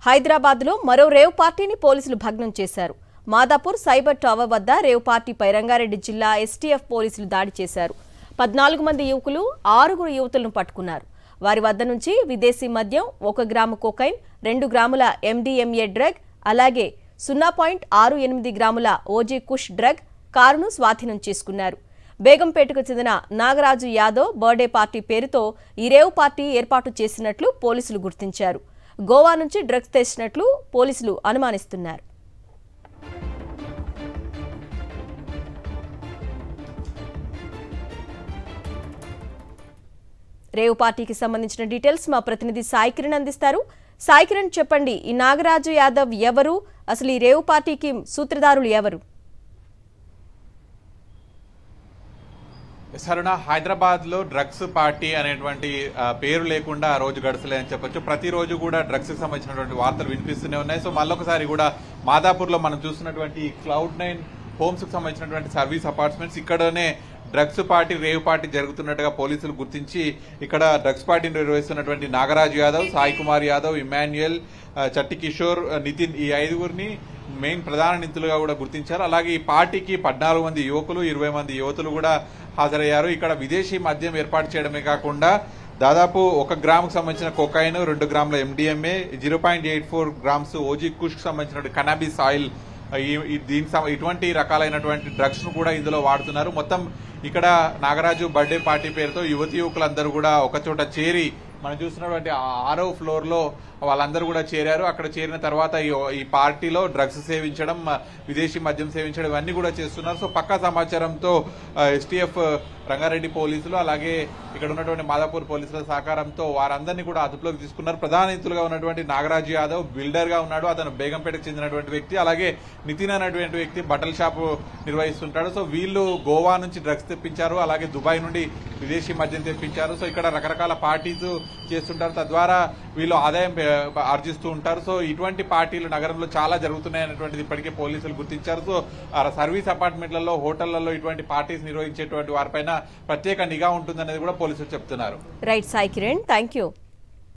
హైదరాబాద్లో మరో రేవ్ పార్టీని పోలీసులు భగ్నం చేశారు మాదాపూర్ సైబర్ టవర్ వద్ద రేవ్ పార్టీపై రంగారెడ్డి జిల్లా ఎస్టీఎఫ్ పోలీసులు దాడి చేశారు పద్నాలుగు మంది యువకులు ఆరుగురు యువతులను పట్టుకున్నారు వారి వద్ద నుంచి విదేశీ మద్యం ఒక గ్రాము కోకైన్ రెండు గ్రాముల ఎండీఎంఏ డ్రగ్ అలాగే సున్నా పాయింట్ ఆరు ఎనిమిది గ్రాముల ఓజీ కుష్ డ్రగ్ కారును స్వాధీనం చేసుకున్నారు బేగంపేటకు చెందిన నాగరాజు యాదవ్ బర్త్డే పార్టీ పేరుతో ఈ రేవ్ పార్టీ ఏర్పాటు చేసినట్లు పోలీసులు గుర్తించారు గోవా నుంచి డ్రగ్స్ తెచ్చినట్లు పోలీసులు అనుమానిస్తున్నారు రేవ్ పార్టీకి సంబంధించిన డీటెయిల్స్ మా ప్రతినిధి సాయి కిరణ్ అందిస్తారు సాయి కిరణ్ చెప్పండి ఈ నాగరాజు యాదవ్ ఎవరు అసలు ఈ రేవ్ పార్టీకి సూత్రధారులు ఎవరు సరుణ హైదరాబాద్ లో డ్రగ్స్ పార్టీ అనేటువంటి ఆ, పేరు లేకుండా ఆ రోజు గడచలే అని చెప్పొచ్చు ప్రతిరోజు కూడా డ్రగ్స్ కి సంబంధించినటువంటి వార్తలు వినిపిస్తూనే ఉన్నాయి సో మళ్ళొకసారి కూడా మాదాపూర్ లో మనం చూస్తున్నటువంటి క్లౌడ్ నైన్ హోమ్స్ కు సంబంధించినటువంటి సర్వీస్ అపార్ట్మెంట్స్ ఇక్కడనే డ్రగ్స్ పార్టీ రేవ్ పార్టీ జరుగుతున్నట్టుగా పోలీసులు గుర్తించి ఇక్కడ డ్రగ్స్ పార్టీ నిర్వహిస్తున్నటువంటి నాగరాజు యాదవ్ సాయి కుమార్ యాదవ్ ఇమాన్యుయల్ ఆ, చట్టి కిషోర్ ఆ, నితిన్ ఈ ఐదుగురిని మెయిన్ ప్రధాన నిందితులుగా కూడా గుర్తించారు అలాగే ఈ పార్టీకి పద్నాలుగు మంది యువకులు ఇరవై మంది యువతులు కూడా హాజరయ్యారు ఇక్కడ విదేశీ మద్యం ఏర్పాటు చేయడమే కాకుండా దాదాపు ఒక గ్రాముకు సంబంధించిన కొకాయిన్ రెండు గ్రాముల MDMA zero point eight four grams OG kush కు సంబంధించిన కనాబిస్ ఆయిల్ ఈ- ఈ- దీనికి సం- ఇటువంటి రకాలైనటువంటి డ్రగ్స్ ను కూడా ఇందులో వాడుతున్నారు మొత్తం ఇక్కడ నాగరాజు బర్త్డే పార్టీ పేరుతో యువతి యువకులందరూ కూడా ఒక చోట చేరి మనం చూస్తున్నటువంటి ఆ ఆరో ఫ్లోర్ లో వాళ్ళందరూ కూడా చేరారు అక్కడ చేరిన తర్వాత ఈ ఈ పార్టీలో డ్రగ్స్ సేవించడం ఆ, విదేశీ మద్యం సేవించడం ఇవన్నీ కూడా చేస్తున్నారు సో పక్కా సమాచారంతో ఎస్టీఎఫ్ రంగారెడ్డి పోలీసులు అలాగే ఇక్కడ ఉన్నటువంటి మాదాపూర్ పోలీసుల సహకారంతో వారందరినీ కూడా అదుపులోకి తీసుకున్నారు ప్రధాన నిందితులుగా ఉన్నటువంటి నాగరాజు యాదవ్ బిల్డర్ గా ఉన్నాడు అతను బేగంపేటకు చెందినటువంటి వ్యక్తి అలాగే నితిన్ అనేటువంటి వ్యక్తి బట్టల షాపు నిర్వహిస్తుంటాడు సో వీళ్ళు గోవా నుంచి డ్రగ్స్ తెప్పించారు అలాగే దుబాయ్ నుండి విదేశీ మద్యం తెప్పించారు సో ఇక్కడ రకరకాల పార్టీస్ చేస్తుంటారు తద్వారా వీళ్ళు ఆదాయం పె- ఆర్జిస్తూ ఉంటారు సో ఇటువంటి పార్టీలు నగరంలో చాలా జరుగుతున్నాయి అనేటువంటిది ఇప్పటికే పోలీసులు గుర్తించారు సో ఆ సర్వీస్ అపార్ట్మెంట్లలో హోటళ్లలో ఇటువంటి పార్టీస్ నిర్వహించేటువంటి వారిపైన ప్రత్యేక నిఘా ఉంటుందనేది కూడా పోలీసులు చెప్తున్నారు right Sai Kiran thank you